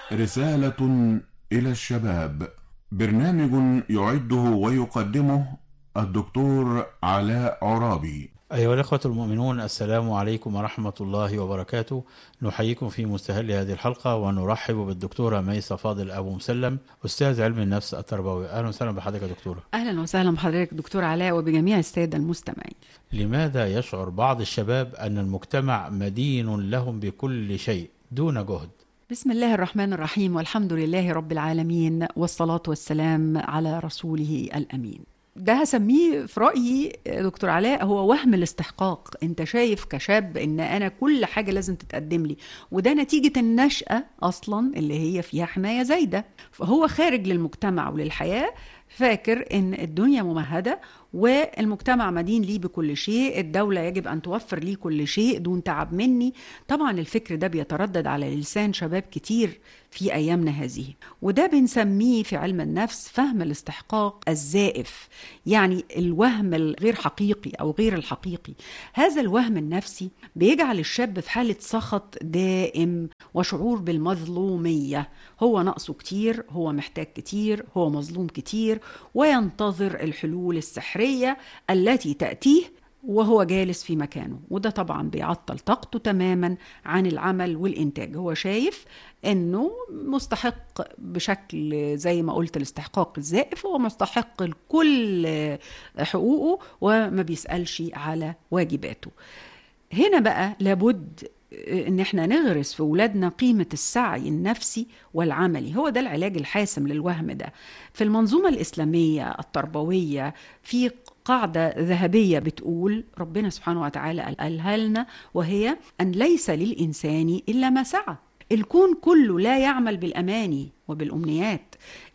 رسالة إلى الشباب برنامج يعده ويقدمه الدكتور علاء عرابي أيها الأخوة المؤمنون السلام عليكم ورحمة الله وبركاته نحييكم في مستهل هذه الحلقة ونرحب بالدكتورة ميسة فاضل أبو مسلم أستاذ علم النفس التربوي أهلا وسهلا بحضرتك يا دكتورة اهلا وسهلا بحضرتك دكتور علاء وبجميع الساده المستمعين لماذا يشعر بعض الشباب أن المجتمع مدين لهم بكل شيء دون جهد بسم الله الرحمن الرحيم والحمد لله رب العالمين والصلاه والسلام على رسوله الامين ده هسميه في رايي دكتور علاء هو وهم الاستحقاق انت شايف كشاب ان انا كل حاجه لازم تتقدم لي وده نتيجه النشاه اصلا اللي هي فيها حمايه زايده فهو خارج للمجتمع وللحياه فاكر ان الدنيا ممهده والمجتمع مدين ليه بكل شيء الدولة يجب أن توفر ليه كل شيء دون تعب مني طبعا الفكر ده بيتردد على لسان شباب كتير في أيامنا هذه وده بنسميه في علم النفس فهم الاستحقاق الزائف يعني الوهم الغير حقيقي أو غير الحقيقي هذا الوهم النفسي بيجعل الشاب في حالة سخط دائم وشعور بالمظلومية هو نقصه كتير هو محتاج كتير هو مظلوم كتير وينتظر الحلول السحرية التي تأتيه وهو جالس في مكانه وده طبعا بيعطل طاقته تماما عن العمل والإنتاج هو شايف انه مستحق بشكل زي ما قلت الاستحقاق الزائف هو مستحق لكل حقوقه وما بيسألش على واجباته هنا بقى لابد ان احنا نغرس في ولادنا قيمة السعي النفسي والعملي هو ده العلاج الحاسم للوهم ده في المنظومة الإسلامية التربوية في قاعدة ذهبية بتقول ربنا سبحانه وتعالى قالها لنا وهي أن ليس للإنسان إلا ما سعى الكون كله لا يعمل بالأماني وبالأمنيات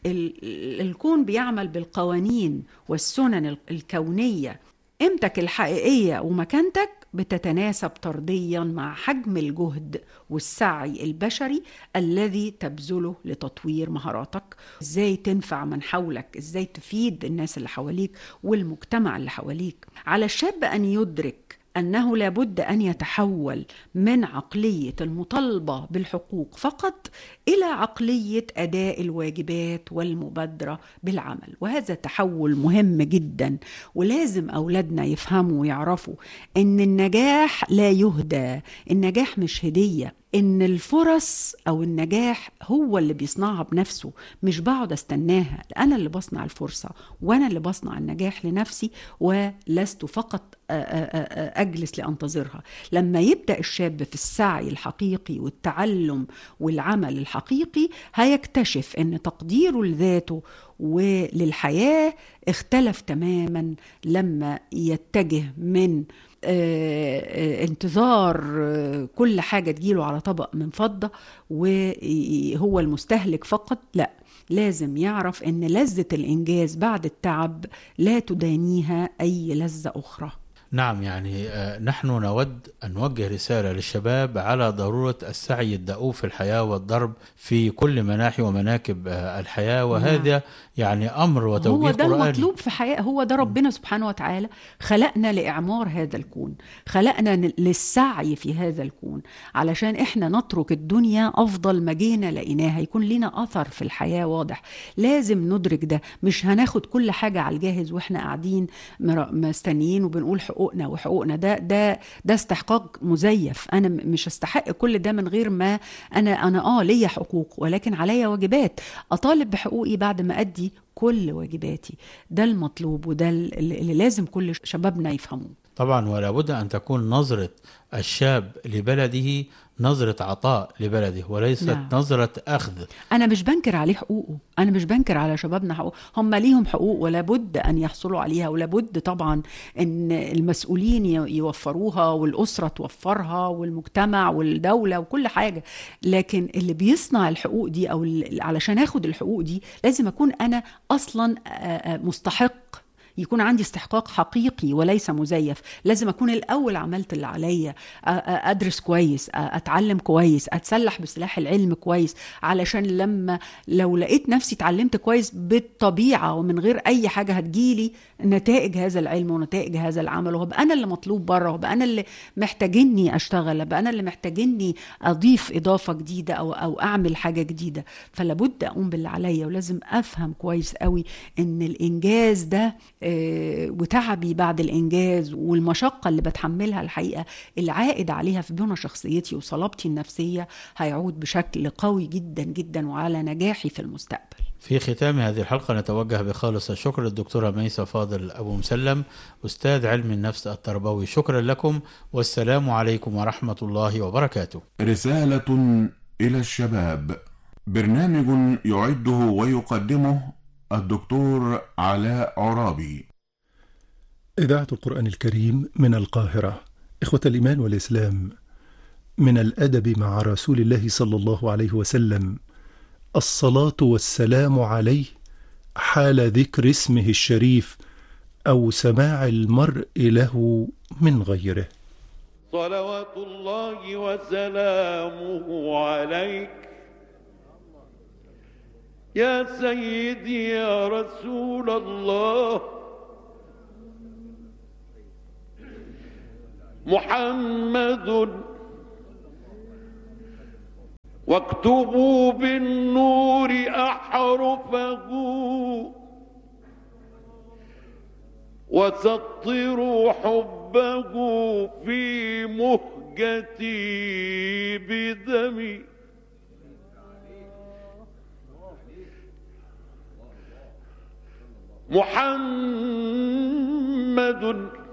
ال- الكون بيعمل بالقوانين والسنن الكونية قيمتك الحقيقية ومكانتك بتتناسب طرديا مع حجم الجهد والسعي البشري الذي تبذله لتطوير مهاراتك ازاي تنفع من حولك ازاي تفيد الناس اللي حواليك والمجتمع اللي حواليك على الشاب ان يدرك انه لابد ان يتحول من عقليه المطالبه بالحقوق فقط الى عقليه اداء الواجبات والمبادره بالعمل وهذا تحول مهم جدا ولازم اولادنا يفهموا ويعرفوا ان النجاح لا يهدى النجاح مش هديه ان الفرص او النجاح هو اللي بيصنعها بنفسه مش بقعد استناها انا اللي بصنع الفرصه وانا اللي بصنع النجاح لنفسي ولست فقط اجلس لانتظرها لما يبدا الشاب في السعي الحقيقي والتعلم والعمل الحقيقي هيكتشف ان تقديره لذاته وللحياه اختلف تماما لما يتجه من انتظار كل حاجة تجيله على طبق من فضة وهو المستهلك فقط لا لازم يعرف ان لذة الانجاز بعد التعب لا تدانيها اي لذة اخرى نعم يعني نحن نود أن نوجه رسالة للشباب على ضرورة السعي الدؤوب في الحياة والضرب في كل مناحي ومناكب الحياة وهذا نعم. يعني أمر وتوجيه هو ده قرآني المطلوب في حياة هو ده ربنا سبحانه وتعالى خلقنا لإعمار هذا الكون خلقنا للسعي في هذا الكون علشان إحنا نترك الدنيا أفضل ما جينا لقيناها يكون لنا أثر في الحياة واضح لازم ندرك ده مش هناخد كل حاجة على الجاهز وإحنا قاعدين مستنيين وبنقول حقوق حقوقنا وحقوقنا ده ده ده استحقاق مزيف انا مش استحق كل ده من غير ما انا انا اه ليا حقوق ولكن عليا واجبات اطالب بحقوقي بعد ما ادي كل واجباتي ده المطلوب وده اللي لازم كل شبابنا يفهموه طبعا ولا بد ان تكون نظره الشاب لبلده نظرة عطاء لبلده وليست نعم. نظرة أخذ أنا مش بنكر عليه حقوقه أنا مش بنكر على شبابنا حقوق هم ليهم حقوق ولا بد أن يحصلوا عليها ولا بد طبعا أن المسؤولين يوفروها والأسرة توفرها والمجتمع والدولة وكل حاجة لكن اللي بيصنع الحقوق دي أو علشان أخد الحقوق دي لازم أكون أنا أصلا مستحق يكون عندي استحقاق حقيقي وليس مزيف لازم اكون الاول عملت اللي عليا أ- أ- ادرس كويس أ- اتعلم كويس اتسلح بسلاح العلم كويس علشان لما لو لقيت نفسي اتعلمت كويس بالطبيعه ومن غير اي حاجه هتجيلي نتائج هذا العلم ونتائج هذا العمل وهبقى انا اللي مطلوب بره وهبقى انا اللي محتاجني اشتغل هبقى انا اللي محتاجني اضيف اضافه جديده او او اعمل حاجه جديده فلابد اقوم باللي عليا ولازم افهم كويس قوي ان الانجاز ده آه، وتعبي بعد الانجاز والمشقه اللي بتحملها الحقيقه العائد عليها في بنى شخصيتي وصلابتي النفسيه هيعود بشكل قوي جدا جدا وعلى نجاحي في المستقبل في ختام هذه الحلقة نتوجه بخالص الشكر للدكتورة ميسة فاضل أبو مسلم أستاذ علم النفس التربوي شكرا لكم والسلام عليكم ورحمة الله وبركاته رسالة إلى الشباب برنامج يعده ويقدمه الدكتور علاء عرابي إذاعة القرآن الكريم من القاهرة إخوة الإيمان والإسلام من الأدب مع رسول الله صلى الله عليه وسلم الصلاة والسلام عليه حال ذكر اسمه الشريف أو سماع المرء له من غيره صلوات الله وسلامه عليك يا سيدي يا رسول الله محمد واكتبوا بالنور أحرفه وسطروا حبه في مهجتي بدمي محمد